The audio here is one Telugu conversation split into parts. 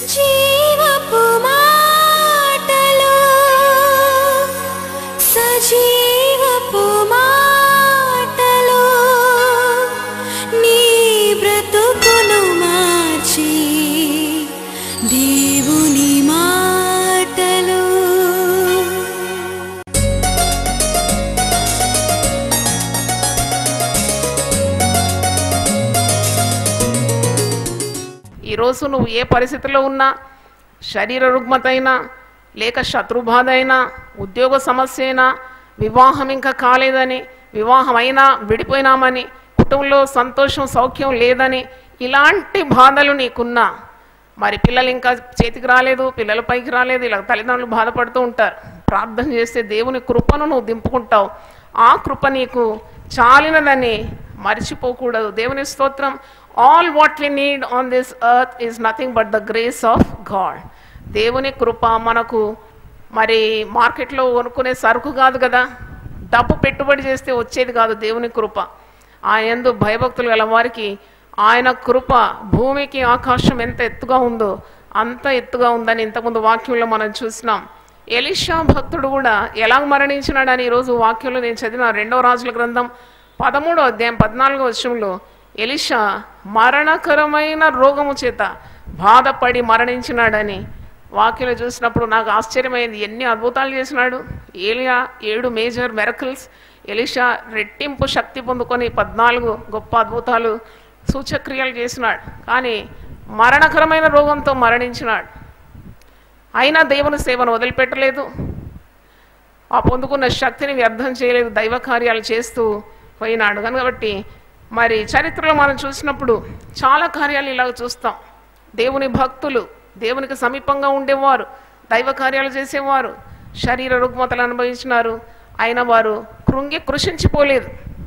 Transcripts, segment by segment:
జీవపు మాటలు సజీవపు మాటలు నీ బ్రతుకును మార్చి దేవుని మాటలు ఈరోజు నువ్వు ఏ పరిస్థితిలో ఉన్నా శరీర రుగ్మత అయినా లేక శత్రుబాధ అయినా ఉద్యోగ సమస్య అయినా వివాహం ఇంకా కాలేదని వివాహం అయినా విడిపోయినామని కుటుంబంలో సంతోషం సౌఖ్యం లేదని ఇలాంటి బాధలు నీకున్నా మరి పిల్లలు ఇంకా చేతికి రాలేదు పిల్లల పైకి రాలేదు ఇలా తల్లిదండ్రులు బాధపడుతూ ఉంటారు ప్రార్థన చేస్తే దేవుని కృపను నువ్వు దింపుకుంటావు ఆ కృప నీకు చాలినదని మర్చిపోకూడదు దేవుని స్తోత్రం all what we need on this earth is nothing but the grace of God దేవుని కృప మనకు మరి మార్కెట్లో కొనుక్కునే సరుకు కాదు కదా డబ్బు పెట్టుబడి చేస్తే వచ్చేది కాదు దేవుని కృప ఆయన యందు భయభక్తులు గల వారికి ఆయన కృప భూమికి ఆకాశం ఎంత ఎత్తుగా ఉందో అంత ఎత్తుగా ఉందని ఇంతకుముందు వాక్యంలో మనం చూసినాం ఎలిషా భక్తుడు కూడా ఎలా మరణించినాడని ఈరోజు వాక్యంలో నేను చదివిన రెండవ రాజుల గ్రంథం పదమూడో అధ్యాయం పద్నాలుగో వచ్చంలో ఎలిషా మరణకరమైన రోగము చేత బాధపడి మరణించినాడని వాక్యలో చూసినప్పుడు నాకు ఆశ్చర్యమైంది ఎన్ని అద్భుతాలు చేసినాడు ఏలియా ఏడు మేజర్ మెరకల్స్ ఎలిషా రెట్టింపు శక్తి పొందుకొని పద్నాలుగు గొప్ప అద్భుతాలు సూచక్రియలు చేసినాడు కానీ మరణకరమైన రోగంతో మరణించినాడు అయినా దేవుని సేవను వదిలిపెట్టలేదు ఆ పొందుకున్న శక్తిని వ్యర్థం చేయలేదు దైవ కార్యాలు చేస్తూ పోయినాడు కాబట్టి మరి చరిత్రలో మనం చూసినప్పుడు చాలా కార్యాలు ఇలాగ చూస్తాం దేవుని భక్తులు దేవునికి సమీపంగా ఉండేవారు దైవ కార్యాలు చేసేవారు శరీర రుగ్మతలు అనుభవించినారు అయిన వారు కృంగి కృషించిపోలేదు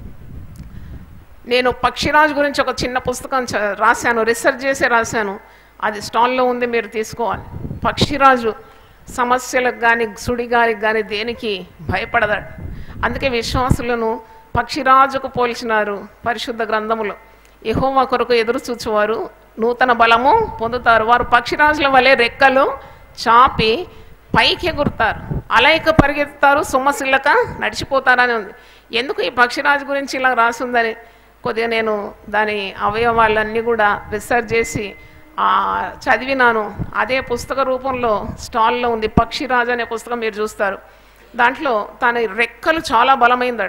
నేను పక్షిరాజు గురించి ఒక చిన్న పుస్తకం చ- రాశాను రీసెర్చ్ చేసే రాశాను అది స్టాల్లో ఉంది మీరు తీసుకోవాలి పక్షిరాజు సమస్యలకు కానీ సుడిగాలికి కానీ దేనికి భయపడదాడు అందుకే విశ్వాసులను పక్షిరాజుకు పోల్చినారు పరిశుద్ధ గ్రంథములో యెహోవా కొరకు ఎదురు చూచువారు నూతన బలము పొందుతారు వారు పక్షిరాజుల వలె రెక్కలు చాపి పైకి ఎగురుతారు అలైక పరిగెత్తుతారు సొమ్మసిల్లక నడిచిపోతారని ఉంది ఎందుకు ఈ పక్షిరాజు గురించి ఇలా రాసిందని కొద్దిగా నేను దాని అవయవాలన్నీ కూడా రీసెర్చ్ చేసి ఆ, చదివినాను అదే పుస్తక రూపంలో స్టాల్లో ఉంది పక్షిరాజు అనే పుస్తకం మీరు చూస్తారు దాంట్లో తన రెక్కలు చాలా బలమైందట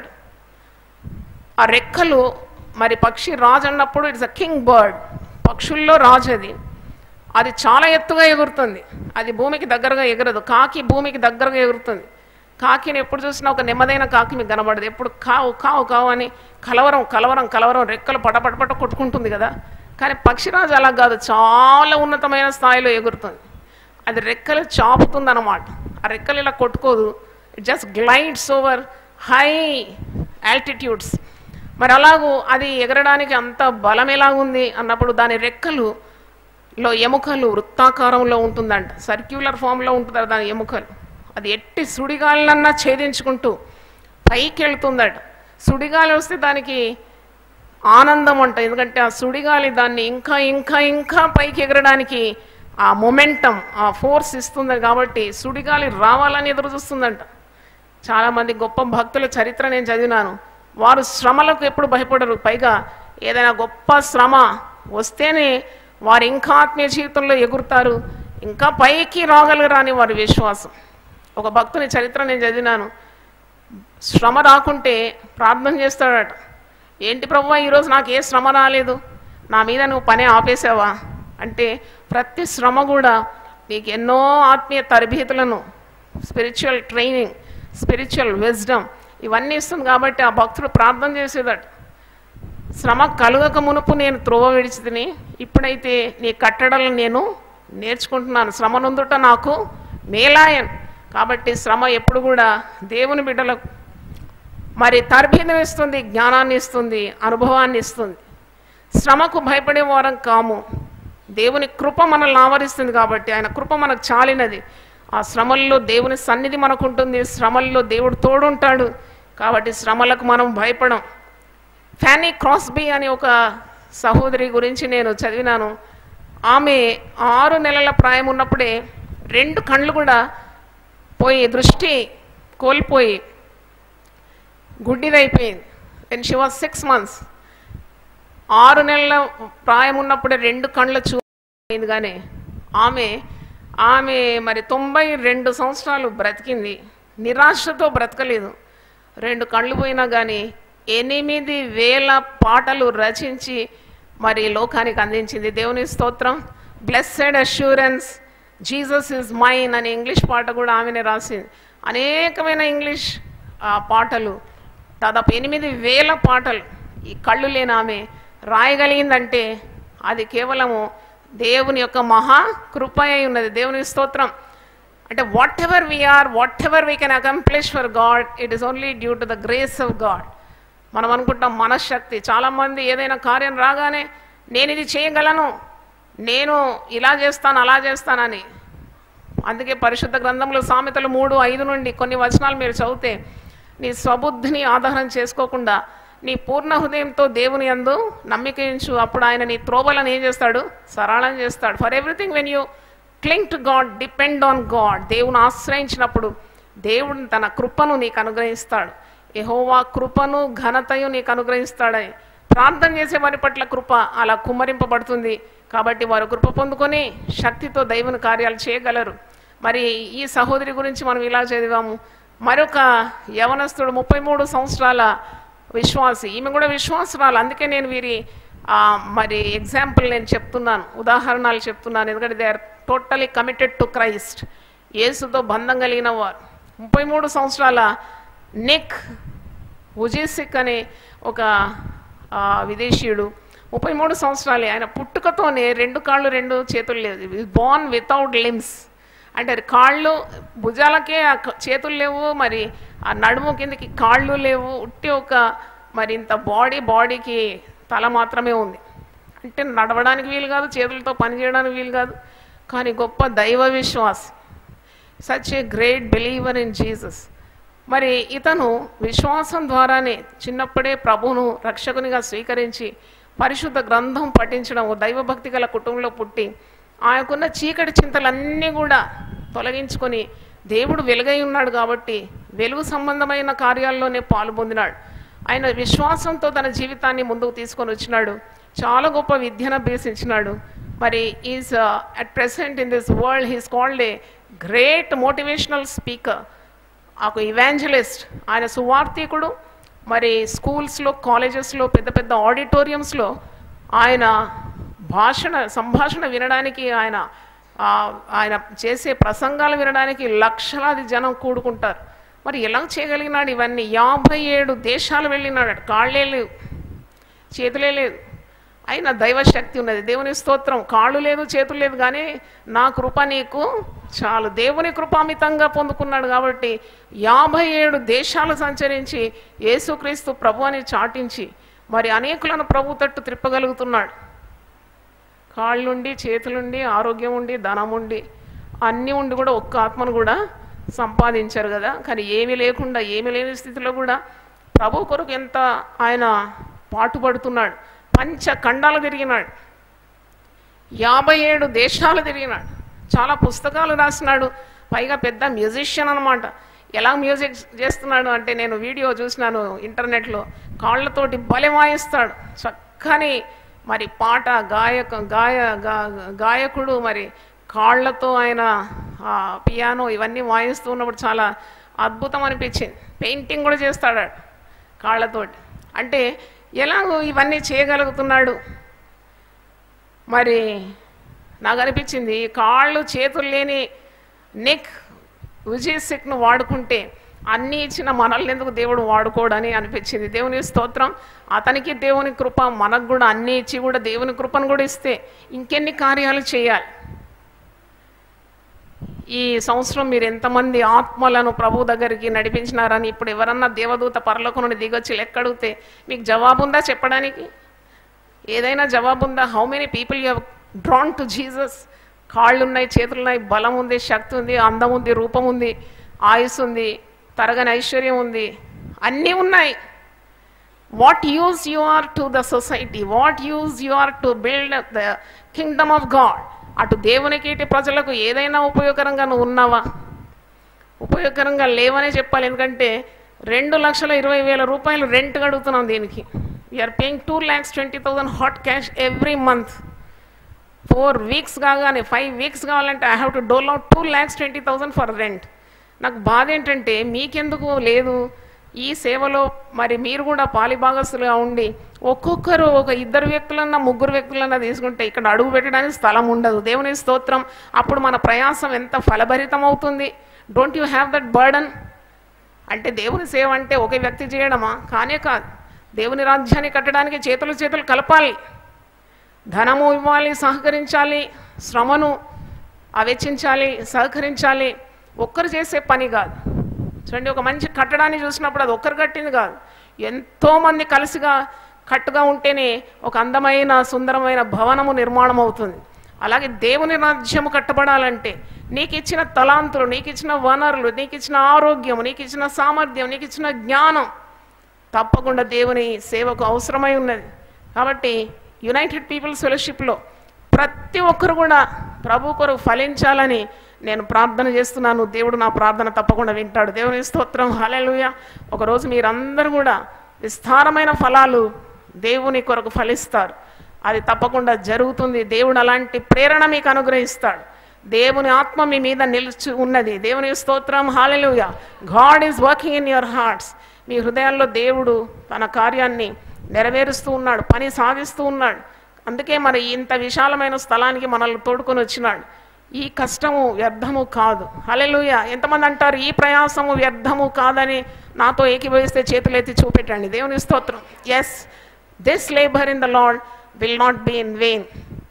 ఆ రెక్కలు మరి పక్షి రాజు అన్నప్పుడు ఇట్స్ అ కింగ్ బర్డ్ పక్షుల్లో రాజు అది అది చాలా ఎత్తుగా ఎగురుతుంది అది భూమికి దగ్గరగా ఎగరదు కాకి భూమికి దగ్గరగా ఎగురుతుంది కాకిని ఎప్పుడు చూసినా ఒక నెమ్మదైన కాకి మీకు కనబడదు ఎప్పుడు కావు కావు కావు అని కలవరం కలవరం కలవరం రెక్కలు పటపటపట కొట్టుకుంటుంది కదా కానీ పక్షిరాజు అలా కాదు చాలా ఉన్నతమైన స్థాయిలో ఎగురుతుంది అది రెక్కలు చాపుతుంది అనమాట ఆ రెక్కలు ఇలా కొట్టుకోదు it just glides over high altitudes మరి అలాగూ అది ఎగరడానికి అంత బలం ఎలాగుంది అన్నప్పుడు దాని రెక్కలు లో ఎముకలు వృత్తాకారంలో ఉంటుందంట సర్క్యులర్ ఫామ్లో ఉంటుంది దాని ఎముకలు అది ఎట్టి సుడిగాలినన్నా ఛేదించుకుంటూ పైకి వెళ్తుందట సుడిగాలి వస్తే దానికి ఆనందం అంట ఎందుకంటే ఆ సుడిగాలి దాన్ని ఇంకా ఇంకా ఇంకా పైకి ఎగరడానికి ఆ మొమెంటం ఆ ఫోర్స్ ఇస్తుంది కాబట్టి సుడిగాలి రావాలని ఎదురు చూస్తుందంట చాలామంది గొప్ప భక్తుల చరిత్ర నేను చదివినాను వారు శ్రమలకు ఎప్పుడు భయపడరు పైగా ఏదైనా గొప్ప శ్రమ వస్తేనే వారు ఇంకా ఆత్మీయ జీవితంలో ఎగురుతారు ఇంకా పైకి రాగలరని వారి విశ్వాసం ఒక భక్తుని చరిత్ర నేను చదివినాను శ్రమ రాకుంటే ప్రార్థన చేస్తాడట ఏంటి ప్రభు ఈరోజు నాకు ఏ శ్రమ రాలేదు నా మీద నువ్వు పని ఆపేసావా అంటే ప్రతి శ్రమ కూడా నీకు ఎన్నో ఆత్మీయ తరబేతులను స్పిరిచువల్ ట్రైనింగ్ స్పిరిచువల్ విజ్డమ్ ఇవన్నీ ఇస్తుంది కాబట్టి ఆ భక్తుడు ప్రార్థన చేసేదట శ్రమ కలుగక మునుపు నేను త్రోవ విడిచితిని ఇప్పుడైతే నీ కట్టడలను నేను నేర్చుకుంటున్నాను శ్రమ నొందుట నాకు మేలాయన్ కాబట్టి శ్రమ ఎప్పుడు కూడా దేవుని బిడ్డలకు మరి తర్భీదం ఇస్తుంది జ్ఞానాన్ని ఇస్తుంది అనుభవాన్ని ఇస్తుంది శ్రమకు భయపడే వారం కాము దేవుని కృప మనల్ని ఆవరిస్తుంది కాబట్టి ఆయన కృప మనకు చాలినది ఆ శ్రమల్లో దేవుని సన్నిధి మనకు ఉంటుంది శ్రమల్లో దేవుడు తోడుంటాడు కాబట్టి శ్రమలకు మనం భయపడం ఫ్యానీ క్రాస్బీ అనే ఒక సహోదరి గురించి నేను చదివినాను ఆమె ఆరు నెలల ప్రాయం ఉన్నప్పుడే రెండు కళ్ళు కూడా పోయి దృష్టి కోల్పోయి గుడ్డిదైపోయింది when she was six months ఆరు నెలల ప్రాయం ఉన్నప్పుడే రెండు కళ్ళ చూపింది కానీ ఆమె ఆమె మరి తొంభై రెండు సంవత్సరాలు బ్రతికింది నిరాశతో బ్రతకలేదు రెండు కళ్ళు పోయినా కానీ ఎనిమిది వేల పాటలు రచించి మరి లోకానికి అందించింది దేవుని స్తోత్రం blessed assurance Jesus is mine అనే ఇంగ్లీష్ పాట కూడా ఆమెనే రాసింది అనేకమైన ఇంగ్లీష్ ఆ, పాటలు దాదాపు ఎనిమిది వేల పాటలు ఈ కళ్ళు లేని ఆమె రాయగలిగిందంటే అది కేవలము దేవుని యొక్క మహా కృప అయి ఉన్నది దేవుని స్తోత్రం అంటే whatever we are whatever we can accomplish for God it is only due to the grace of God మనం అనుకుంటాం మనశ్శక్తి చాలామంది ఏదైనా కార్యం రాగానే నేను ఇది చేయగలను నేను ఇలా చేస్తాను అలా చేస్తానని అందుకే పరిశుద్ధ గ్రంథంలో సామెతలు మూడు ఐదు నుండి కొన్ని వచనాలు మీరు చదివితే నీ స్వబుద్ధిని ఆధారం చేసుకోకుండా నీ పూర్ణ హృదయంతో దేవుని యందు నమ్మికించు అప్పుడు ఆయన నీ త్రోవలను ఏం చేస్తాడు సరళం చేస్తాడు for everything when you cling to God depend on God దేవుని ఆశ్రయించినప్పుడు దేవుడు తన కృపను నీకు అనుగ్రహిస్తాడు యెహోవా కృపను ఘనతయు నీకు అనుగ్రహిస్తాడని ప్రార్థన చేసే వారి పట్ల కృప అలా కుమ్మరింపబడుతుంది కాబట్టి వారు కృప పొందుకొని శక్తితో దైవుని కార్యాలు చేయగలరు మరి ఈ సహోదరి గురించి మనం ఇలా చదివాము మరొక యవనస్తుడు ముప్పై మూడు సంవత్సరాల విశ్వాసి ఈమె కూడా విశ్వాసరాలు అందుకే నేను వీరి ఆ, మరి ఎగ్జాంపుల్ నేను చెప్తున్నాను ఉదాహరణలు చెప్తున్నాను ఎందుకంటే they are totally committed to Christ యేసుతో బంధం కలిగిన వారు ముప్పై మూడు సంవత్సరాల నిక్ ఉజీసిక్ అనే ఒక ఆ, విదేశీయుడు ముప్పై మూడు సంవత్సరాలే ఆయన పుట్టుకతోనే రెండు కాళ్ళు రెండు చేతులు లేవు బోర్న్ వితౌట్ లిమ్స్ అంటే కాళ్ళు భుజాలకే ఆ క- చేతులు లేవు మరి ఆ నడుము కిందకి కాళ్ళు లేవు ఉట్టి ఒక మరి ఇంత బాడీ బాడీకి తల మాత్రమే ఉంది అంటే నడవడానికి వీలు కాదు చేతులతో పని చేయడానికి వీలు కాదు కానీ గొప్ప దైవ విశ్వాసం such a great believer in Jesus మరి ఇతను విశ్వాసం ద్వారానే చిన్నప్పుడే ప్రభువును రక్షకునిగా స్వీకరించి పరిశుద్ధ గ్రంథం పఠించడం ఓ దైవభక్తి గల కుటుంబంలో పుట్టి ఆయనకున్న చీకటి చింతలన్నీ కూడా తొలగించుకొని దేవుడు వెలుగై ఉన్నాడు కాబట్టి వెలుగు సంబంధమైన కార్యాల్లోనే పాలు పొందినాడు ఆయన విశ్వాసంతో తన జీవితాన్ని ముందుకు తీసుకొని వచ్చినాడు చాలా గొప్ప విద్యను అభ్యసించినాడు మరి is at present in this world he's called a great motivational speaker ఒక ఇవాంజలిస్ట్ ఆయన సువార్థికుడు మరి స్కూల్స్లో కాలేజెస్లో పెద్ద పెద్ద ఆడిటోరియంస్లో ఆయన భాషణ సంభాషణ వినడానికి ఆయన ఆ, ఆయన చేసే ప్రసంగాలు వినడానికి లక్షలాది జనం కూడుకుంటారు మరి ఎలా చేయగలిగినాడు ఇవన్నీ యాభై ఏడు దేశాలు వెళ్ళినాడు కాళ్ళే లేవు చేతులే లేదు అయినా దైవశక్తి ఉన్నది దేవుని స్తోత్రం కాళ్ళు లేదు చేతులు లేదు కానీ నా కృప నీకు చాలు దేవుని కృపామితంగా పొందుకున్నాడు కాబట్టి యాభై ఏడు దేశాలు సంచరించి యేసుక్రీస్తు ప్రభు అని చాటించి మరి అనేకులను ప్రభు తట్టు త్రిప్పగలుగుతున్నాడు కాళ్ళుండి చేతులుండి ఆరోగ్యం ఉండి ధనం ఉండి అన్నీ ఉండి కూడా ఒక్క ఆత్మను కూడా సంపాదించారు కదా కానీ ఏమీ లేకుండా ఏమీ లేని స్థితిలో కూడా ప్రభు కొరకు ఎంత ఆయన పాటుపడుతున్నాడు పంచ ఖండాలు తిరిగినాడు యాభై ఏడు దేశాలు తిరిగినాడు చాలా పుస్తకాలు రాసినాడు పైగా పెద్ద మ్యూజిషియన్ అనమాట ఎలా మ్యూజిక్ చేస్తున్నాడు అంటే నేను వీడియో చూసినాను ఇంటర్నెట్లో కాళ్ళతోటి బలె వాయిస్తాడు చక్కని మరి పాట గాయక గాయ గా- గాయకుడు మరి కాళ్ళతో ఆయన ఆ, పియానో ఇవన్నీ వాయిస్తూ ఉన్నప్పుడు చాలా అద్భుతం అనిపించింది పెయింటింగ్ కూడా చేస్తాడు ఆడు కాళ్ళతోటి అంటే ఎలాగో ఇవన్నీ చేయగలుగుతున్నాడు మరి నాకు అనిపించింది కాళ్ళు చేతులు లేని నెక్ విజయ్ సిక్ను వాడుకుంటే అన్నీ ఇచ్చిన మనల్ని ఎందుకు దేవుడు వాడుకోడని అనిపించింది దేవుని స్తోత్రం అతనికి దేవుని కృప మనకు కూడా అన్నీ ఇచ్చి కూడా దేవుని కృపను కూడా ఇస్తే ఇంకెన్ని కార్యాలు చేయాలి ఈ సంవత్సరం మీరు ఎంతమంది ఆత్మలను ప్రభు దగ్గరికి నడిపించినారని ఇప్పుడు ఎవరన్నా దేవదూత పరలోకం నుండి దిగొచ్చి లెక్కడిగితే మీకు జవాబు ఉందా చెప్పడానికి ఏదైనా జవాబు ఉందా how many people you drawn to Jesus కాళ్ళు ఉన్నాయి చేతులు ఉన్నాయి బలం ఉంది శక్తి ఉంది అందం ఉంది రూపం ఉంది ఆయుస్ ఉంది తరగని ఐశ్వర్యం ఉంది అన్నీ ఉన్నాయి what use you are to the society what use you are to build the kingdom of god అటు దేవునికి ఇటు ప్రజలకు ఏదైనా ఉపయోగకరంగా నువ్వు ఉన్నావా ఉపయోగకరంగా లేవనే చెప్పాలి ఎందుకంటే రెండు లక్షల ఇరవై వేల రూపాయలు రెంట్ అడుగుతున్నాం దీనికి we are paying two lakhs twenty thousand hot cash every month four weeks కాగానే ఫైవ్ వీక్స్ కావాలంటే I have to dole out two lakhs twenty thousand for rent నాకు బాధ ఏంటంటే మీకెందుకు లేదు ఈ సేవలో మరి మీరు కూడా పాలిభాగస్తులుగా ఉండి ఒక్కొక్కరు ఒక ఇద్దరు వ్యక్తులన్నా ముగ్గురు వ్యక్తులన్నా తీసుకుంటే ఇక్కడ అడుగు పెట్టడానికి స్థలం ఉండదు దేవుని స్తోత్రం అప్పుడు మన ప్రయాసం ఎంత ఫలభరితం అవుతుంది don't you have that burden అంటే దేవుని సేవ అంటే ఒక వ్యక్తి చేయడమా కానే కాదు దేవుని రాజ్యాన్ని కట్టడానికి చేతులు చేతులు కలపాలి ధనము ఇవ్వాలి సహకరించాలి శ్రమను వెచ్చించాలి సహకరించాలి ఒక్కరు చేసే పని కాదు చూడండి ఒక మంచి కట్టడాన్ని చూసినప్పుడు అది ఒక్కరు కట్టింది కాదు ఎంతోమంది కలిసిగా కట్టుగా ఉంటేనే ఒక అందమైన సుందరమైన భవనము నిర్మాణం అవుతుంది అలాగే దేవుని రాజ్యము కట్టబడాలంటే నీకు ఇచ్చిన తలాంతులు నీకు ఇచ్చిన వనరులు నీకు ఇచ్చిన ఆరోగ్యం నీకు ఇచ్చిన సామర్థ్యం నీకు ఇచ్చిన జ్ఞానం తప్పకుండా దేవుని సేవకు అవసరమై ఉన్నది కాబట్టి యునైటెడ్ పీపుల్స్ ఫెలోషిప్లో ప్రతి ఒక్కరు కూడా ప్రభు కొరకు ఫలించాలని నేను ప్రార్థన చేస్తున్నాను దేవుడు నా ప్రార్థన తప్పకుండా వింటాడు దేవుని స్తోత్రం హలెలుయ ఒకరోజు మీరందరూ కూడా విస్తారమైన ఫలాలు దేవుని కొరకు ఫలిస్తారు అది తప్పకుండా జరుగుతుంది దేవుడు అలాంటి ప్రేరణ మీకు అనుగ్రహిస్తాడు దేవుని ఆత్మ మీ మీద నిలిచి ఉన్నది దేవుని స్తోత్రం hallelujah God is working in your hearts మీ హృదయాల్లో దేవుడు తన కార్యాన్ని నెరవేరుస్తూ ఉన్నాడు పని సాధిస్తూ ఉన్నాడు అందుకే మరి ఇంత విశాలమైన స్థలానికి మనల్ని తోడుకొని వచ్చినాడు ఈ కష్టము వ్యర్థము కాదు హలెలుయ ఎంతమంది అంటారు ఈ ప్రయాసము వ్యర్థము కాదని నాతో ఏకీభవిస్తే చేతులు ఎత్తి చూపెట్టండి దేవుని స్తోత్రం yes this labour in the Lord will not be in vain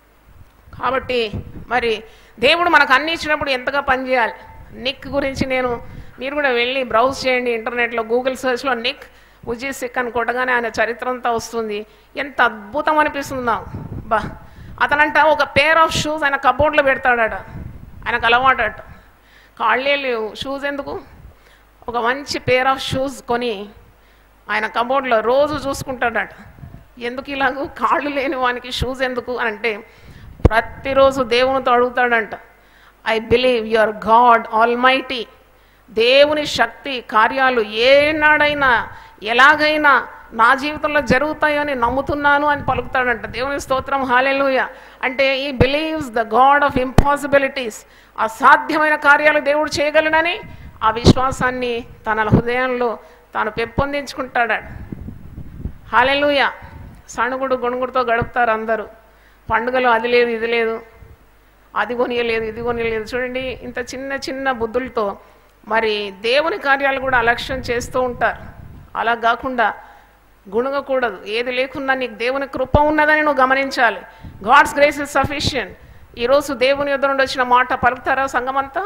కాబట్టి మరి దేవుడు మనకు అన్ని ఇచ్చినప్పుడు ఎంతగా పనిచేయాలి నిక్ గురించి నేను మీరు కూడా వెళ్ళి బ్రౌజ్ చేయండి ఇంటర్నెట్లో గూగుల్ సెర్చ్లో నిక్ ఉజీ సిక్ అని కొట్టగానే ఆయన చరిత్ర అంతా వస్తుంది ఎంత అద్భుతం అనిపిస్తుంది నాకు బా అతనంట ఒక పేర్ ఆఫ్ షూస్ ఆయన కబోర్డ్లో పెడతాడట ఆయనకు అలవాటట కాళ్ళే లేవు షూస్ ఎందుకు ఒక మంచి పేర్ ఆఫ్ షూస్ కొని ఆయన కబోర్డ్లో రోజు చూసుకుంటాడట ఎందుకు ఇలాగూ కాళ్ళు లేని వానికి షూస్ ఎందుకు అని అంటే ప్రతిరోజు దేవునితో అడుగుతాడంట I believe your God almighty దేవుని శక్తి కార్యాలు ఏనాడైనా ఎలాగైనా నా జీవితంలో జరుగుతాయని నమ్ముతున్నాను అని పలుకుతాడంట దేవుని స్తోత్రం హాలెలుయ అంటే he believes the God of impossibilities అసాధ్యమైన కార్యాలు దేవుడు చేయగలడని ఆ విశ్వాసాన్ని తన హృదయంలో తాను పెంపొందించుకుంటాడు హాలెలుయ సణుగుడు గొణుగుడుతో గడుపుతారు అందరూ పండుగలు అది లేదు ఇది లేదు అది కొనియలేదు ఇది కొనియలేదు చూడండి ఇంత చిన్న చిన్న బుద్ధులతో మరి దేవుని కార్యాలు కూడా అలక్ష్యం చేస్తూ ఉంటారు అలా కాకుండా గుణగకూడదు ఏది లేకున్నా నీకు దేవుని కృప ఉన్నదని నువ్వు గమనించాలి గాడ్స్ గ్రేస్ ఇస్ సఫిషియంట్ ఈరోజు దేవుని యొద్ద నుండి వచ్చిన మాట పలుకుతారా సంగమంతా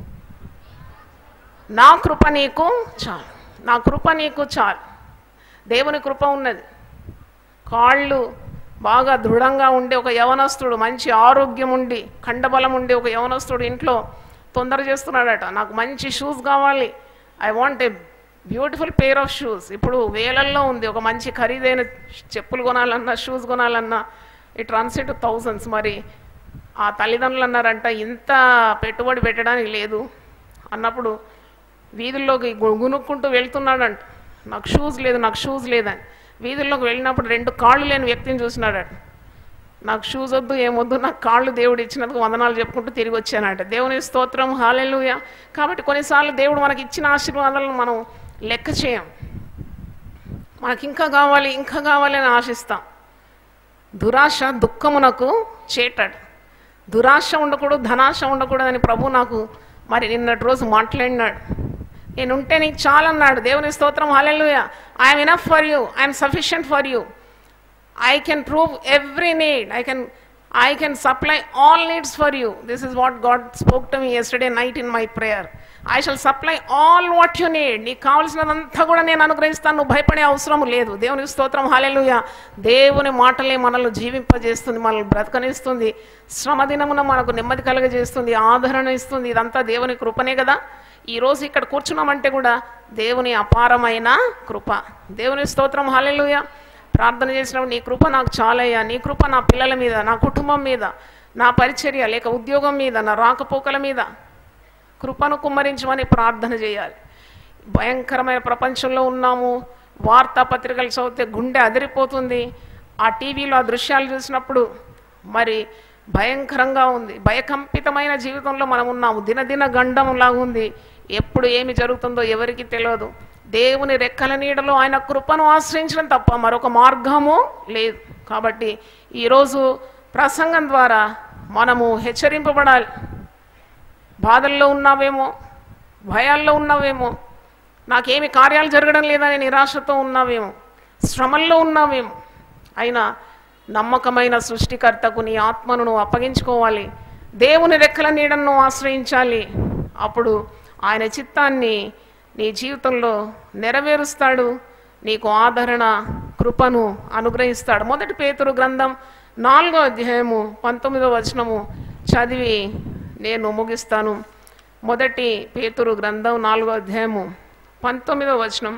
నా కృప నీకు చాలు నా కృప నీకు చాలు దేవుని కృప ఉన్నది కాళ్ళు బాగా దృఢంగా ఉండే ఒక యవనస్తుడు మంచి ఆరోగ్యం ఉండి కండబలం ఉండి ఒక యవనస్తుడు ఇంట్లో తొందర చేస్తున్నాడట నాకు మంచి షూస్ కావాలి I want a beautiful pair of shoes ఇప్పుడు వేలల్లో ఉంది ఒక మంచి ఖరీదైన చెప్పులు కొనాలన్నా షూస్ కొనాలన్నా ఇట్ రన్స్ ఇట్ థౌజండ్స్ మరి ఆ తల్లిదండ్రులు అన్నారంట ఇంత పెట్టుబడి పెట్టడానికి లేదు అన్నప్పుడు వీధుల్లోకి గు- గునుక్కుంటూ వెళ్తున్నాడంట నాకు షూస్ లేదు నాకు షూస్ లేదని వీధుల్లోకి వెళ్ళినప్పుడు రెండు కాళ్ళు లేని వ్యక్తిని చూసినాడట నాకు షూస్ వద్దు ఏమొద్దు నాకు కాళ్ళు దేవుడు ఇచ్చినందుకు వందనాలు చెప్పుకుంటూ తిరిగి వచ్చానట దేవుని స్తోత్రం హాలెలుయ కాబట్టి కొన్నిసార్లు దేవుడు మనకి ఇచ్చిన ఆశీర్వాదాలను మనం లెక్క చేయం మనకి ఇంకా కావాలి ఇంకా కావాలి అని ఆశిస్తాం దురాశ దుఃఖమునకు చేటాడు దురాశ ఉండకూడదు ధనాశ ఉండకూడదని ప్రభు నాకు మరి నిన్నటి రోజు మాట్లాడినాడు నేను ఉంటే నీకు చాలన్నాడు దేవుని స్తోత్రం hallelujah I'm enough for you I'm sufficient for you I can prove every need. I can I can supply all needs for you. This is what God spoke to me yesterday night in my prayer. I shall supply all what you need. నీకు కావాల్సినదంతా కూడా నేను అనుగ్రహిస్తాను నువ్వు భయపడే అవసరం లేదు దేవుని స్తోత్రం హాలెలుయ దేవుని మాటలే మనల్ని జీవింపజేస్తుంది మనల్ని బ్రతకనిస్తుంది శ్రమ దినమున మనకు నెమ్మది కలగజేస్తుంది ఆదరణ ఇస్తుంది ఇదంతా దేవుని కృపనే కదా ఈరోజు ఇక్కడ కూర్చున్నామంటే కూడా దేవుని అపారమైన కృప దేవుని స్తోత్రం హల్లెలూయా ప్రార్థన చేసినప్పుడు నీ కృప నాకు చాలయ్యా నీ కృప నా పిల్లల మీద నా కుటుంబం మీద నా పరిచర్య లేక ఉద్యోగం మీద నా రాకపోకల మీద కృపను కుమ్మరించమని ప్రార్థన చేయాలి భయంకరమైన ప్రపంచంలో ఉన్నాము వార్తాపత్రికలు చదివితే గుండె అదిరిపోతుంది ఆ టీవీలో ఆ దృశ్యాలు చూసినప్పుడు మరి భయంకరంగా ఉంది భయకంపితమైన జీవితంలో మనం ఉన్నాము దినదిన గండంలా ఉంది ఎప్పుడు ఏమి జరుగుతుందో ఎవరికి తెలియదు దేవుని రెక్కల నీడలో ఆయన కృపను ఆశ్రయించడం తప్ప మరొక మార్గము లేదు కాబట్టి ఈరోజు ప్రసంగం ద్వారా మనము హెచ్చరింపబడాలి బాధల్లో ఉన్నావేమో భయాల్లో ఉన్నావేమో నాకేమి కార్యాలు జరగడం లేదని నిరాశతో ఉన్నావేమో శ్రమల్లో ఉన్నావేమో అయినా నమ్మకమైన సృష్టికర్తకు నీ ఆత్మను నువ్వు అప్పగించుకోవాలి దేవుని రెక్కల నీడను నువ్వు ఆశ్రయించాలి అప్పుడు ఆయన చిత్తాన్ని నీ జీవితంలో నెరవేరుస్తాడు నీకు ఆదరణ కృపను అనుగ్రహిస్తాడు మొదటి పేతురు గ్రంథం నాలుగో అధ్యాయము పంతొమ్మిదో వచనము చదివి నేను ముగిస్తాను మొదటి పేతురు గ్రంథం నాలుగో అధ్యాయము పంతొమ్మిదో వచనం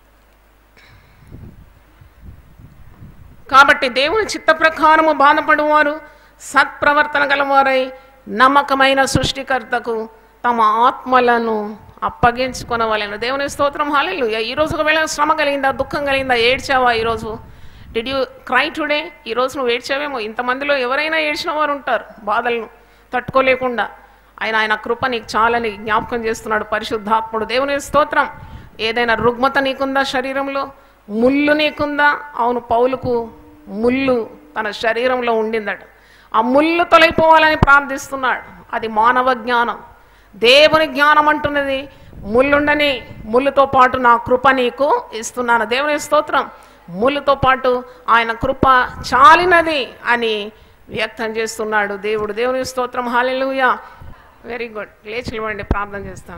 కాబట్టి దేవుని చిత్త ప్రకారము బాధపడువారు సత్ప్రవర్తన గలవారై నమ్మకమైన సృష్టికర్తకు తమ ఆత్మలను అప్పగించుకొనవలెను దేవుని స్తోత్రం హాలేలు ఈ రోజు ఒకవేళ శ్రమ కలిగిందా దుఃఖం కలిగిందా ఏడ్చావా ఈరోజు డిడ్ యూ క్రై టుడే ఈరోజు నువ్వు ఏడ్చావేమో ఇంతమందిలో ఎవరైనా ఏడ్చిన వారు ఉంటారు బాధలను తట్టుకోలేకుండా ఆయన ఆయన కృప నీకు చాలని జ్ఞాపకం చేస్తున్నాడు పరిశుద్ధాత్ముడు దేవుని స్తోత్రం ఏదైనా రుగ్మత నీకుందా శరీరంలో ముళ్ళు నీకుందా అవును పౌలుకు ముళ్ళు తన శరీరంలో ఉండిందట ఆ ముళ్ళు తొలగిపోవాలని ప్రార్థిస్తున్నాడు అది మానవ జ్ఞానం దేవుని జ్ఞానం అంటున్నది ముళ్ళుండని ముళ్ళుతో పాటు నా కృప నీకు ఇస్తున్నాను దేవుని స్తోత్రం ముళ్ళుతో పాటు ఆయన కృప చాలినది అని వ్యక్తం చేస్తున్నాడు దేవుడు దేవుని స్తోత్రం హాలెలుయా వెరీ గుడ్ లేచి ఇవ్వండి ప్రార్థన చేస్తాం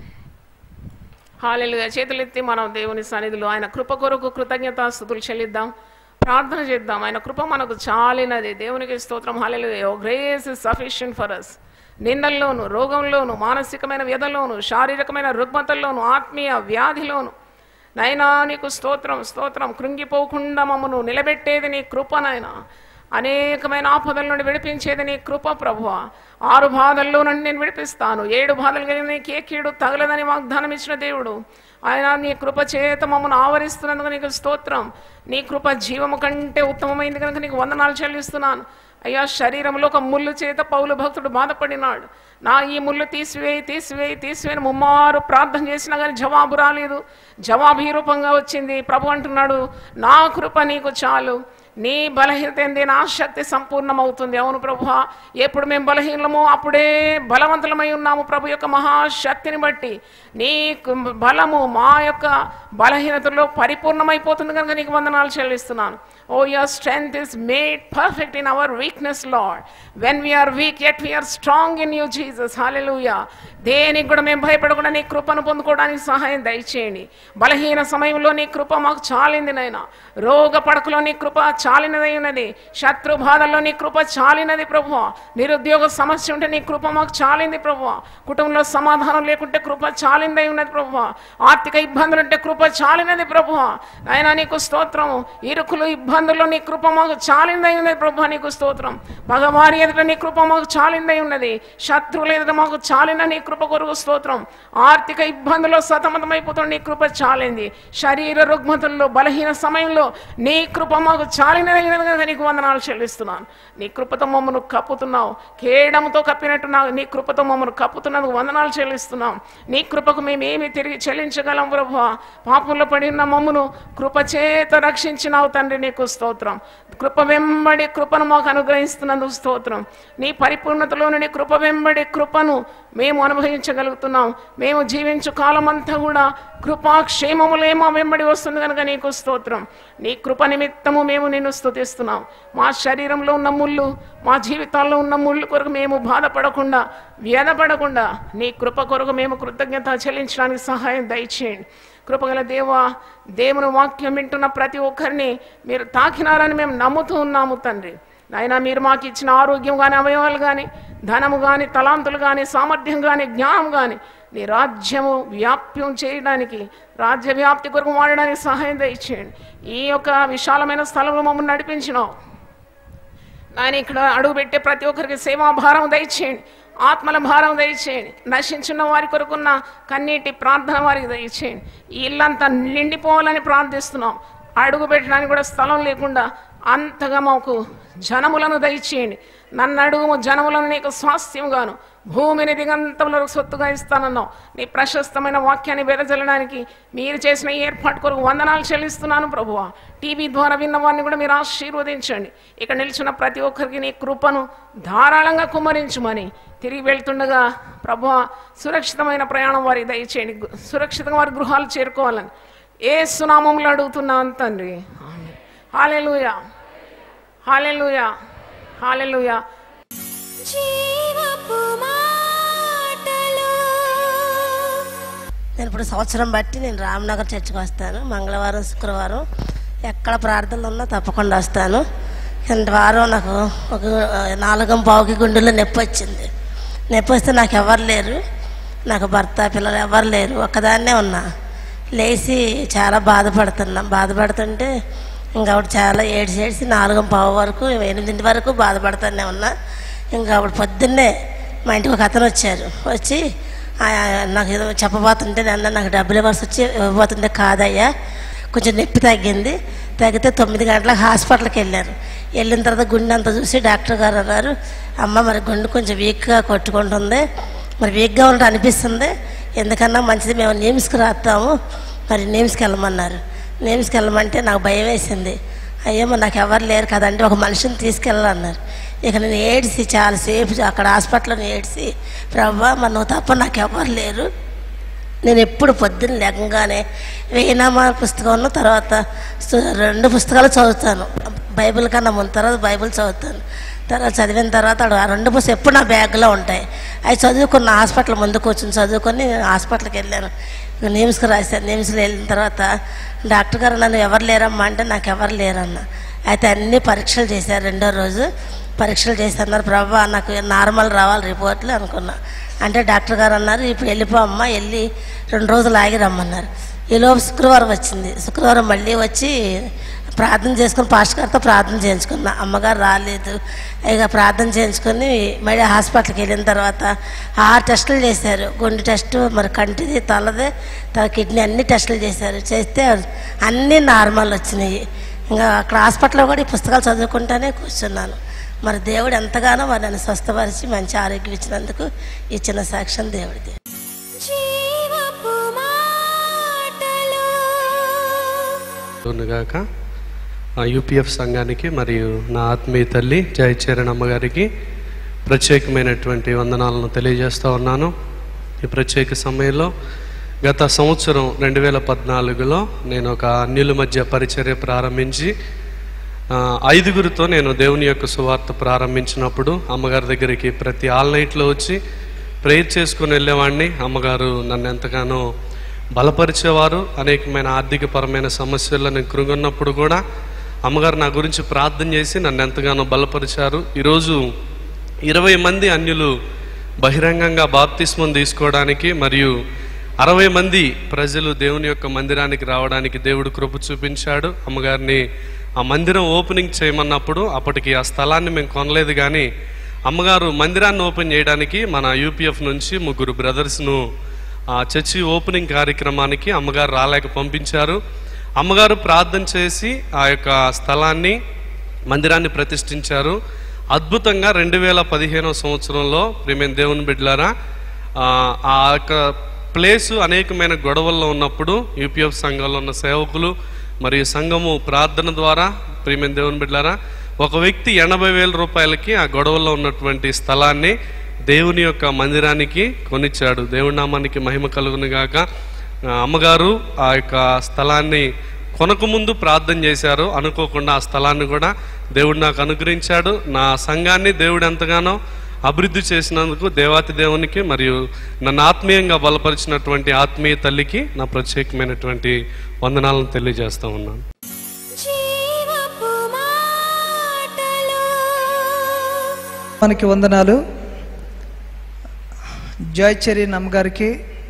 హాలెలుగా చేతులెత్తి మనం దేవుని సన్నిధిలో ఆయన కృప కొరకు కృతజ్ఞతాస్థుతులు చెల్లిద్దాం ప్రార్థన చేద్దాం ఆయన కృప మనకు చాలినది దేవునికి స్తోత్రం hallelujah grace is sufficient for us నిందల్లోను రోగంలోను మానసికమైన వ్యధలోను శారీరకమైన రుగ్మతల్లోను ఆత్మీయ వ్యాధిలోను నైనా నీకు స్తోత్రం స్తోత్రం కృంగిపోకుండా మమ్మను నిలబెట్టేది నీ కృప నాయనా అనేకమైన ఆపదల నుండి విడిపించేది నీ కృప ప్రభువ ఆరు బాధల్లో నుండి నేను విడిపిస్తాను ఏడు బాధలు కలిగిన నీకు ఏ కీడు తగలదని వాగ్దానం ఇచ్చిన దేవుడు ఆయన నీ కృప చేత మమ్మల్ని ఆవరిస్తున్నందుకు నీకు స్తోత్రం నీ కృప జీవము కంటే ఉత్తమమైంది కనుక నీకు వందనాలు చెల్లిస్తున్నాను అయ్యా శరీరంలో ఒక ముళ్ళు చేత పౌలు భక్తుడు బాధపడినాడు నా ఈ ముళ్ళు తీసివేయి తీసివేయి తీసివేయి ముమ్మారు ప్రార్థన చేసినా కానీ జవాబు రాలేదు జవాబు ఈ రూపంగా వచ్చింది ప్రభు అంటున్నాడు నా కృప నీకు చాలు నీ బలహీనత ఏంది నా శక్తి సంపూర్ణమవుతుంది అవును ప్రభు ఎప్పుడు మేము బలహీనమో అప్పుడే బలవంతులమై ఉన్నాము ప్రభు యొక్క మహాశక్తిని బట్టి నీ కు- బలము మా యొక్క బలహీనతలో పరిపూర్ణమైపోతుంది కనుక నీకు వందనాలు చెల్లిస్తున్నాను oh your strength is made perfect in our weakness Lord when we are weak yet we are strong in you Jesus hallelujah దేనికి కూడా మేము భయపడకుండా నీ కృపను పొందుకోవడానికి సహాయం దయచేయండి బలహీన సమయంలో నీ కృప మాకు చాలింది నైనా రోగ పడకలో నీ కృప చాలినదై ఉన్నది శత్రు బాధల్లో నీ కృప చాలినది ప్రభు నిరుద్యోగ సమస్య ఉంటే నీ కృప మాకు చాలింది ప్రభు కుటుంబంలో సమాధానం లేకుంటే కృప చాలిందై ఉన్నది ప్రభు ఆర్థిక ఇబ్బందులు ఉంటే కృప చాలినది ప్రభు నాయనా నీకు స్తోత్రం ఇరుకులు ఇబ్బందుల్లో నీ కృప మాకు చాలిందై ఉన్నది ప్రభు నీకు స్తోత్రం భగవారి ఎదుట నీ కృప మాకు చాలిందై ఉన్నది శత్రువుల ఎదుట మాకు చాలిన నీ కృప కొరకు స్తోత్రం ఆర్థిక ఇబ్బందుల్లో సతమతమైపోతున్న నీ కృప చాలింది శరీర రుగ్మతుల్లో బలహీన సమయంలో నీ కృప మాకు చాలినది కనుక నీకు వందనాలు చెల్లిస్తున్నాను నీ కృపతో మమ్మను కప్పుతున్నావు కేడముతో కప్పినట్టు నా నీ కృపతో మమ్మను కప్పుతున్నందుకు వందనాలు చెల్లిస్తున్నాం నీ కృపకు మేము ఏమి తిరిగి చెల్లించగలం ప్రభు పాపంలో పడి ఉన్న మమ్మను కృప చేత రక్షించినావు తండ్రి నీకు స్తోత్రం కృప వెంబడి కృపను మాకు అనుగ్రహిస్తున్నందుకు స్తోత్రం నీ పరిపూర్ణతలో నీ కృప వెంబడి కృపను మేము అనుభవించగలుగుతున్నాం మేము జీవించు కాలమంతా కూడా కృపాక్షేమములే మా వెంబడి వస్తుంది కనుక నీకు స్తోత్రం నీ కృప నిమిత్తము మేము నిన్ను స్తుతిస్తున్నాం మా శరీరంలో ఉన్న ముళ్ళు మా జీవితాల్లో ఉన్న ముళ్ళు కొరకు మేము బాధపడకుండా వ్యధపడకుండా నీ కృప కొరకు మేము కృతజ్ఞత చెల్లించడానికి సహాయం దయచేయండి కృపగల దేవా దేవుని వాక్యం వింటున్న ప్రతి ఒక్కరిని మీరు తాకినారని మేము నమ్ముతూ ఉన్నాము తండ్రి నాయనా మీరు మాకు ఇచ్చిన ఆరోగ్యం కానీ అవయవాలు కానీ ధనము కానీ తలాంతులు కానీ సామర్థ్యం కానీ జ్ఞానం కానీ నీ రాజ్యము వ్యాప్యం చేయడానికి రాజ్య వ్యాప్తి కొరకు వాడడానికి సహాయం దయచేయండి ఈ యొక్క విశాలమైన స్థలంలో మమ్మల్ని నడిపించినావు నాయన ఇక్కడ అడుగు పెట్టే ప్రతి ఒక్కరికి సేవా భారం దయచేయండి ఆత్మల భారం దయచేయండి నశించిన వారి కొరకున్న కన్నీటి ప్రార్థన వారికి దయచేయండి ఈ ఇల్లంతా నిండిపోవాలని ప్రార్థిస్తున్నాం అడుగు పెట్టడానికి కూడా స్థలం లేకుండా అంతగా మాకు జనములను దయచేయండి నన్ను అడుగు జనములను నీకు స్వాస్థ్యంగాను భూమిని దిగంతములకు సొత్తుగా ఇస్తానన్నావు నీ ప్రశస్తమైన వాక్యాన్ని వెదజల్లడానికి మీరు చేసిన ఈ ఏర్పాటు కొరకు వందనాలు చెల్లిస్తున్నాను ప్రభువ టీవీ ద్వారా విన్న వారిని కూడా మీరు ఆశీర్వదించండి ఇక్కడ నిల్చున్న ప్రతి ఒక్కరికి నీ కృపను ధారాళంగా కుమ్మరించుమని తిరిగి వెళ్తుండగా ప్రభు సురక్షితమైన ప్రయాణం వారికి దయచేయండి గు- సురక్షితంగా వారి గృహాలు చేరుకోవాలని ఏ సునామంలో అడుగుతున్నాను తండ్రి హాలెలుయా హాలెలుయా హాలెలుయా జీవపు మాటలు నేను ఇప్పుడు సంవత్సరం బట్టి నేను రామ్నగర్ చర్చికి వస్తాను మంగళవారం శుక్రవారం ఎక్కడ ప్రార్థనలు ఉన్నా తప్పకుండా వస్తాను కింద వారం నాకు ఒక నాలుగం పావుకి గుండెలో నొప్పి వచ్చింది నొప్పి వస్తే నాకు ఎవరు లేరు నాకు భర్త పిల్లలు ఎవరు లేరు ఒక్కదాన్నే ఉన్నా లేచి చాలా బాధపడుతున్నా బాధపడుతుంటే ఇంకా ఆవిడ చాలా ఏడ్చి ఏడ్చి నాలుగం పావు వరకు ఎనిమిదింటి వరకు బాధపడుతూనే ఉన్నా ఇంకా ఆవిడ పొద్దున్నే మా ఇంటికి ఒక అతను వచ్చారు వచ్చి "ఆ, నాకు ఏదో చెప్పబోతుంటే నన్ను నాకు డబ్బులు ఇవ్వాల్సి వచ్చి ఇవ్వబోతుంటే కాదయ్యా కొంచెం నొప్పి తగ్గింది తగ్గితే తొమ్మిది గంటలకు హాస్పిటల్కి వెళ్ళారు వెళ్ళిన తర్వాత గుండె అంతా చూసి డాక్టర్ గారు అన్నారు అమ్మ మరి గుండె కొంచెం వీక్గా కొట్టుకుంటుంది మరి వీక్గా ఉంటే అనిపిస్తుంది ఎందుకన్నా మంచిది మేము నిమ్స్కి రాస్తాము మరి నిమ్స్కి వెళ్ళమన్నారు నిమ్స్కి వెళ్ళమంటే నాకు భయం వేసింది అయ్యో మరి నాకు ఎవరు లేరు కదండి ఒక మనిషిని తీసుకెళ్ళాలన్నారు ఇక నేను ఏడ్చి చాలాసేపు అక్కడ హాస్పిటల్లో ఏడ్చి ప్రభా మరి నువ్వు తప్ప నాకు ఎవరు లేరు నేను ఎప్పుడు పొద్దున్న లేకంగానే వేయినామా పుస్తకం తర్వాత సు- రెండు పుస్తకాలు చదువుతాను బైబిల్ కన్నా ముందు తర్వాత బైబిల్ చదువుతాను తర్వాత చదివిన తర్వాత ఆ రెండు పుస్తకాలు ఎప్పుడు నా బ్యాగ్లో ఉంటాయి అవి చదువుకున్న హాస్పిటల్ ముందు కూర్చొని చదువుకొని నేను హాస్పిటల్కి వెళ్ళాను ఇక నిమ్స్కి రాశాను నిమ్స్లో వెళ్ళిన తర్వాత డాక్టర్ గారు నన్ను ఎవరు లేరమ్మా అంటే నాకు ఎవరు లేరన్న అయితే అన్ని పరీక్షలు చేశారు రెండో రోజు పరీక్షలు చేసి అన్నారు ప్రభా నాకు నార్మల్ రావాలి రిపోర్ట్లు అనుకున్నా అంటే డాక్టర్ గారు అన్నారు ఇప్పుడు వెళ్ళిపో అమ్మ వెళ్ళి రెండు రోజులు ఆగి రమ్మన్నారు ఈలోపు శుక్రవారం వచ్చింది శుక్రవారం మళ్ళీ వచ్చి ప్రార్థన చేసుకుని పాస్టర్ గారితో ప్రార్థన చేయించుకున్నా అమ్మగారు రాలేదు ఇక ప్రార్థన చేయించుకొని మళ్ళీ హాస్పిటల్కి వెళ్ళిన తర్వాత ఆరు టెస్టులు చేశారు గుండె టెస్ట్ మరి కంటిది తలది తల కిడ్నీ అన్ని టెస్టులు చేశారు చేస్తే అన్నీ నార్మల్ వచ్చినాయి ఇంకా అక్కడ హాస్పిటల్లో కూడా ఈ పుస్తకాలు చదువుకుంటానే కూర్చున్నాను మరి దేవుడు ఎంతగానో మరి నన్ను స్వస్థపరిచి మంచి ఆరోగ్యం ఇచ్చినందుకు ఈ చిన్న సాక్ష్యం దేవుడిది జీవపు మాటలు గాక ఆ యూపీఎఫ్ సంఘానికి మరియు నా ఆత్మీయ తల్లి జయచరణ్ అమ్మగారికి ప్రత్యేకమైనటువంటి వందనాలను తెలియజేస్తూ ఉన్నాను ఈ ప్రత్యేక సమయంలో గత సంవత్సరం రెండు వేల పద్నాలుగులో నేను ఒక అన్యుల మధ్య పరిచర్య ప్రారంభించి ఆ, ఐదుగురితో నేను దేవుని యొక్క సువార్త ప్రారంభించినప్పుడు అమ్మగారి దగ్గరికి ప్రతి ఆల్ నైట్లో వచ్చి ప్రేయర్ చేసుకుని వెళ్ళేవాడిని అమ్మగారు నన్ను ఎంతగానో బలపరిచేవారు అనేకమైన ఆర్థికపరమైన సమస్యల్లో నేను కృంగున్నప్పుడు కూడా అమ్మగారు నా గురించి ప్రార్థన చేసి నన్ను ఎంతగానో బలపరిచారు ఈరోజు ఇరవై మంది అన్యులు బహిరంగంగా బాప్తిస్మం తీసుకోవడానికి మరియు అరవై మంది ప్రజలు దేవుని యొక్క మందిరానికి రావడానికి దేవుడు కృప చూపించాడు అమ్మగారిని ఆ మందిరం ఓపెనింగ్ చేయమన్నప్పుడు అప్పటికి ఆ స్థలాన్ని మేము కొనలేదు కానీ అమ్మగారు మందిరాన్ని ఓపెన్ చేయడానికి మన యూపీఎఫ్ నుంచి ముగ్గురు బ్రదర్స్ను ఆ చర్చి ఓపెనింగ్ కార్యక్రమానికి అమ్మగారు రాలేక పంపించారు అమ్మగారు ప్రార్థన చేసి ఆ యొక్క స్థలాన్ని మందిరాన్ని ప్రతిష్ఠించారు అద్భుతంగా రెండు వేల పదిహేనవ సంవత్సరంలో ప్రేమైన దేవుని బిడ్డలారా ఆ ఆ యొక్క ప్లేసు అనేకమైన గొడవల్లో ఉన్నప్పుడు యూపీఎఫ్ సంఘంలో ఉన్న సేవకులు మరియు సంఘము ప్రార్థన ద్వారా ప్రేమైన దేవుని బిడ్డలారా ఒక వ్యక్తి ఎనభై వేల రూపాయలకి ఆ గొడవల్లో ఉన్నటువంటి స్థలాన్ని దేవుని యొక్క మందిరానికి కొనిచ్చాడు దేవుడి నామానికి మహిమ కలుగును గాక ఆ, అమ్మగారు ఆ యొక్క స్థలాన్ని కొనకముందు ప్రార్థన చేశారు అనుకోకుండా ఆ స్థలాన్ని కూడా దేవుడు నాకు అనుగ్రహించాడు నా సంఘాన్ని దేవుడు ఎంతగానో అభివృద్ధి చేసినందుకు దేవాతి దేవునికి మరియు నన్ను ఆత్మీయంగా బలపరిచినటువంటి ఆత్మీయ తల్లికి నా ప్రత్యేకమైనటువంటి వందనాలను తెలియజేస్తా ఉన్నాను జీవపు మాటలు మనకి వందనాలు జయచరి నమ్మగారికి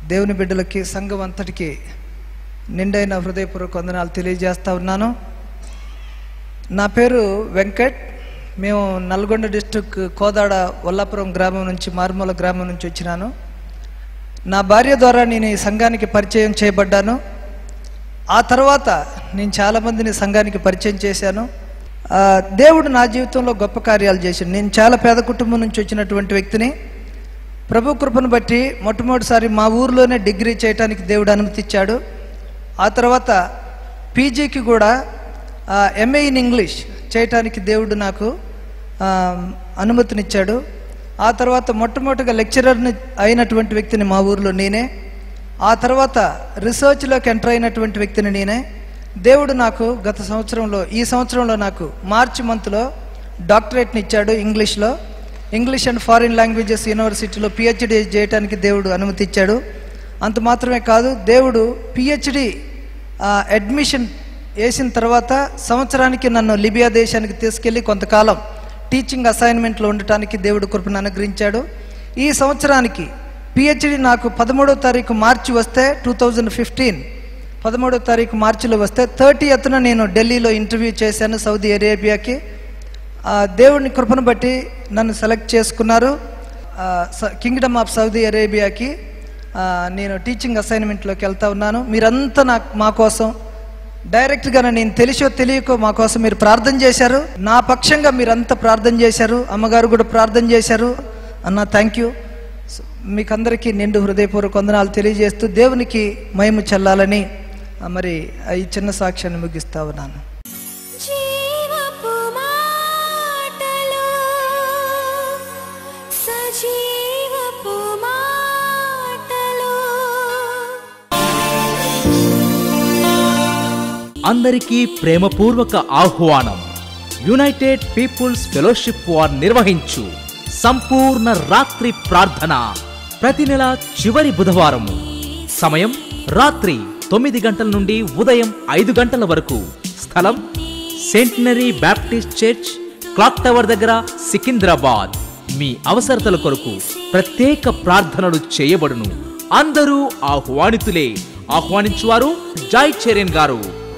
దేవుని బిడ్డలకి సంఘం అంతటికి నిండైన హృదయపూర్వక వందనాలు తెలియజేస్తా ఉన్నాను నా పేరు వెంకట్ మేము నల్గొండ డిస్టిక్ కోదాడ వల్లాపురం గ్రామం నుంచి మారుమూల గ్రామం నుంచి వచ్చినాను నా భార్య ద్వారా నేను ఈ సంఘానికి పరిచయం చేయబడ్డాను ఆ తర్వాత నేను చాలామందిని సంఘానికి పరిచయం చేశాను ఆ, దేవుడు నా జీవితంలో గొప్ప కార్యాలు చేశాడు నేను చాలా పేద కుటుంబం నుంచి వచ్చినటువంటి వ్యక్తిని ప్రభు కృపను బట్టి మొట్టమొదటిసారి మా ఊర్లోనే డిగ్రీ చేయడానికి దేవుడు అనుమతిచ్చాడు ఆ తర్వాత పీజీకి కూడా ఎంఏ ఇన్ ఇంగ్లీష్ చేయటానికి దేవుడు నాకు ఆ, అనుమతినిచ్చాడు ఆ తర్వాత మొట్టమొదటిగా లెక్చరర్ని అయినటువంటి వ్యక్తిని మా ఊర్లో నేనే ఆ తర్వాత రీసెర్చ్లోకి ఎంటర్ అయినటువంటి వ్యక్తిని నేనే దేవుడు నాకు గత సంవత్సరంలో ఈ సంవత్సరంలో నాకు మార్చి మంత్లో డాక్టరేట్ని ఇచ్చాడు ఇంగ్లీష్లో ఇంగ్లీష్ అండ్ ఫారిన్ లాంగ్వేజెస్ యూనివర్సిటీలో పిహెచ్డి చేయడానికి దేవుడు అనుమతి ఇచ్చాడు అంత మాత్రమే కాదు దేవుడు పిహెచ్డి అడ్మిషన్ వేసిన తర్వాత సంవత్సరానికి నన్ను లిబియా దేశానికి తీసుకెళ్ళి కొంతకాలం టీచింగ్ అసైన్మెంట్లో ఉండటానికి దేవుడు కృపను అనుగ్రహించాడు ఈ సంవత్సరానికి పిహెచ్డి నాకు పదమూడో తారీఖు మార్చి వస్తే టూ థౌజండ్ ఫిఫ్టీన్ పదమూడో తారీఖు మార్చిలో వస్తే థర్టీ ఎత్తున నేను ఢిల్లీలో ఇంటర్వ్యూ చేశాను సౌదీ అరేబియాకి ఆ, దేవుని కృపను బట్టి నన్ను సెలెక్ట్ చేసుకున్నారు కింగ్డమ్ ఆఫ్ సౌదీ అరేబియాకి ఆ, నేను టీచింగ్ అసైన్మెంట్లోకి వెళ్తా ఉన్నాను మీరంతా నాకు మా కోసం డైరెక్ట్గా నేను తెలిసో తెలియకో మా కోసం మీరు ప్రార్థన చేశారు నా పక్షంగా మీరంతా ప్రార్థన చేశారు అమ్మగారు కూడా ప్రార్థన చేశారు అన్న థ్యాంక్ యూ మీకందరికీ నిండు హృదయపూర్వక వందనాలు తెలియజేస్తూ దేవునికి మహిమ చెల్లాలని ఆ, మరి ఈ చిన్న సాక్ష్యాన్ని ముగిస్తా ఉన్నాను జీవపు మాటలు సజీవపు మాటలు అందరికీ ప్రేమపూర్వక ఆహ్వానం యునైటెడ్ పీపుల్స్ ఫెలోషిప్ వార్ నిర్వహించు సంపూర్ణ రాత్రి ప్రార్థన ప్రతి నెల చివరి బుధవారం సమయం రాత్రి తొమ్మిది గంటల నుండి ఉదయం ఐదు గంటల వరకు స్థలం Centenary Baptist Church Clock Tower దగ్గర సికింద్రాబాద్ మీ అవసరతల కొరకు ప్రత్యేక ప్రార్థనలు చేయబడును అందరూ ఆహ్వానితులే ఆహ్వానించువారు జాయ్ చెరియన్ గారు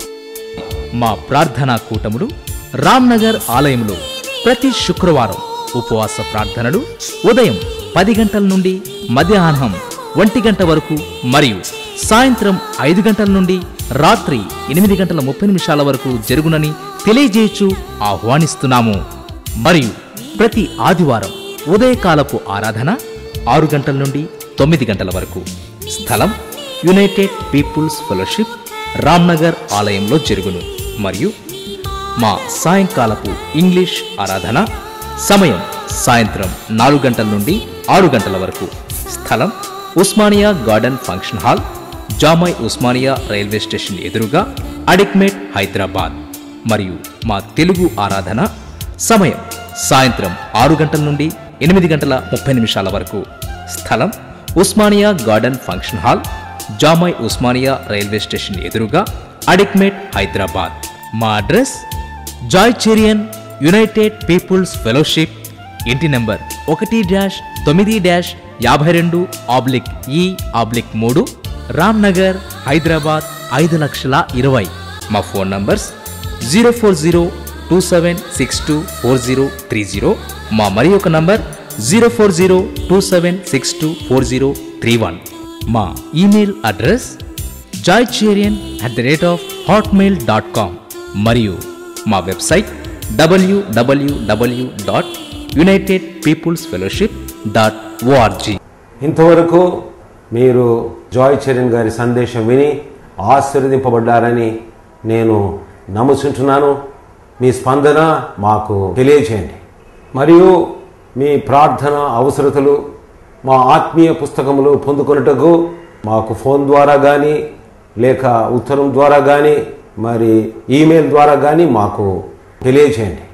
మా ప్రార్థనా కూటములు రామ్నగర్ ఆలయంలో ప్రతి శుక్రవారం ఉపవాస ప్రార్థనలు ఉదయం పది గంటల నుండి మధ్యాహ్నం ఒంటి గంట వరకు మరియు సాయంత్రం ఐదు గంటల నుండి రాత్రి ఎనిమిది గంటల ముప్పై నిమిషాల వరకు జరుగునని తెలియజేయచ్చు ఆహ్వానిస్తున్నాము మరియు ప్రతి ఆదివారం ఉదయకాలపు ఆరాధన ఆరు గంటల నుండి తొమ్మిది గంటల వరకు స్థలం యునైటెడ్ పీపుల్స్ ఫెలోషిప్ రామ్నగర్ ఆలయంలో జరుగును మరియు మా సాయంకాలపు ఇంగ్లీష్ ఆరాధన సమయం సాయంత్రం నాలుగు గంటల నుండి ఆరు గంటల వరకు స్థలం Osmania Garden function hall Jamai Osmania railway station ఎదురుగా అడిక్మేట్ హైదరాబాద్ మరియు మా తెలుగు ఆరాధన సమయం సాయంత్రం ఆరు గంటల నుండి ఎనిమిది గంటల ముప్పై నిమిషాల వరకు స్థలం Osmania Garden function hall Jamai Osmania railway station ఎదురుగా అడిక్మేట్ హైదరాబాద్ మా address Joy Cherian United peoples Fellowship ఇంటి నెంబర్ ఒకటి డాష్ తొమ్మిది డాష్ యాభై రెండు ఆబ్లిక్ ఈ ఆబ్లిక్ మూడు రామ్ నగర్ హైదరాబాద్ ఐదు లక్షల ఇరవై మా phone numbers zero four zero two seven six two four zero three zero మా మరి ఒక number zero four zero two seven six two four zero three one మా email address Joy Cherian at the rate of Hotmail dot com మరియు మా website W W W dot united peoples fellowship dot O R G ఇంతవరకు మీరు జాయ్ చరణ్ గారి సందేశం విని ఆశీర్వదింపబడ్డారని నేను నమ్ముచుంటున్నాను మీ స్పందన మాకు తెలియచేయండి మరియు మీ ప్రార్థన అవసరతలు మా ఆత్మీయ పుస్తకములు పొందుకొనుటకు మాకు ఫోన్ ద్వారా కానీ లేక ఉత్తరం ద్వారా కానీ మరి ఈమెయిల్ ద్వారా కానీ మాకు తెలియచేయండి